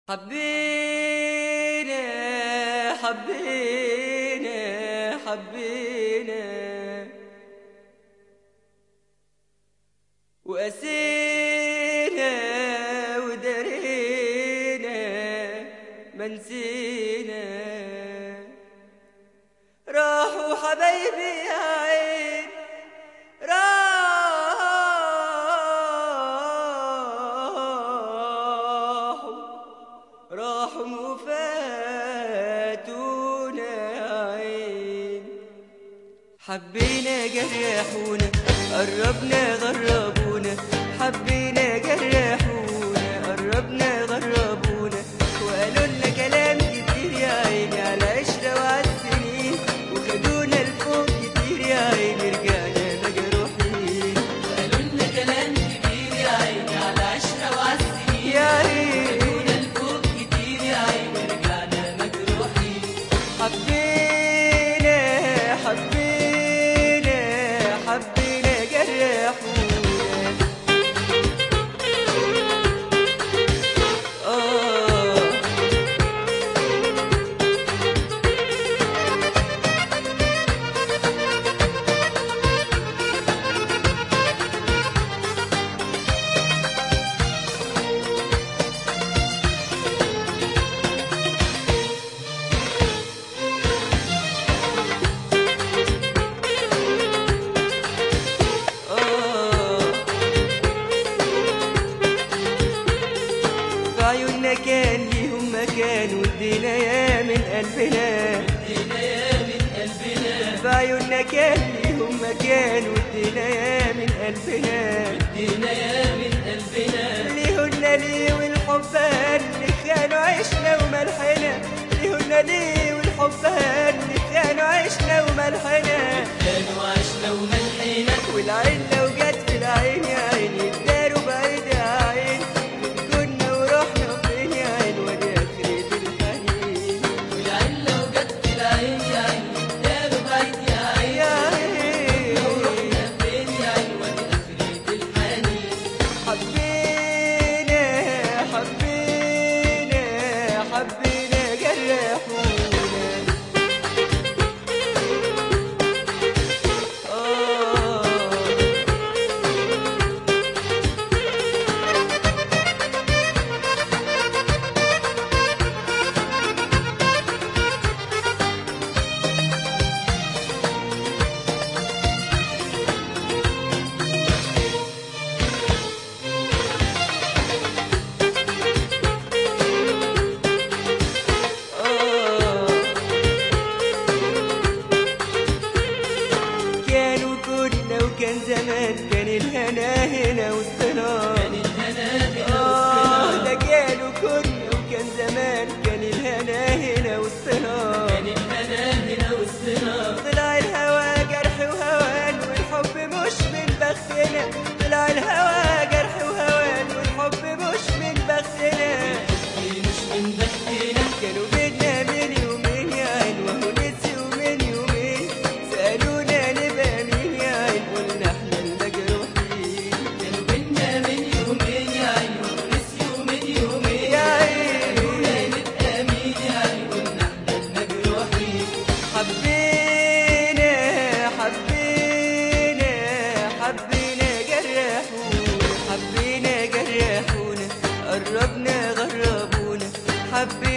حبينا حبينا حبينا وأسينا ودرينا ما نسينا راحوا حبايبي يا عين راحوا راحوا وفاتونا عين حبينا جرحونا قربنا غربونا حبينا جرحونا قربنا غربونا وقالوا لنا كلام كتير يا عيني على عشرة وعلى السنين وخدونا لفوق كتير يا عيني رجعنا مجروحين قالوا لنا كلام كتير يا عيني على عشرة وعالسنين يا عيني خدونا لفوق كتير يا عيني رجعنا مجروحين حبينا حبينا حبينا جرحونا آه آه في عيوننا كان ليهم مكان وادينا يا من قلبنا ادينا يا من قلبنا في عيوننا كان ليهم مكان وادينا يا من قلبنا ادينا يا من قلبنا ليهن ليه والحبان اللي خانوا عشنا وملحنا ليهن ليه والحبان اللي خانوا عشنا وملحنا كانوا عشنا وملحنا والعين لو جت في العين يا عيني الداروا بعيد يا عين كنا ورحنا فين يا عين ودي اخرة الحنين والعين لو جت في العين يا عيني داروا بعيد يا عيني يا عين رحنا فين يا عيني ودي آخرة الحنين حبينا حبينا حبينا جرحونا آه آه كانوا كنا وكان زمان كان الهنا هنا وسطنا كان الهنا هنا آه وسطنا ده كانوا كنا وكان زمان كان الهنا هنا وسطنا كان الهنا هنا وسطنا طلع الهوى جرح وهوان والحب مش من بختنا طلع الهوى جرح وهوان والحب مش من بختنا مش من بختنا كانوا بينا من يومين يا عين وهو نسيوا من يومين سألونا نبقى مين يا عين قلنا احنا المجروحين كانوا بينا من يومين يا عيني ونسيوا من يومين يا عين قلنا نبقى مين يا عيني قلنا احنا المجروحين حبينا حبينا حبينا جرحونا حبينا جرحونا قربنا غربونا حبينا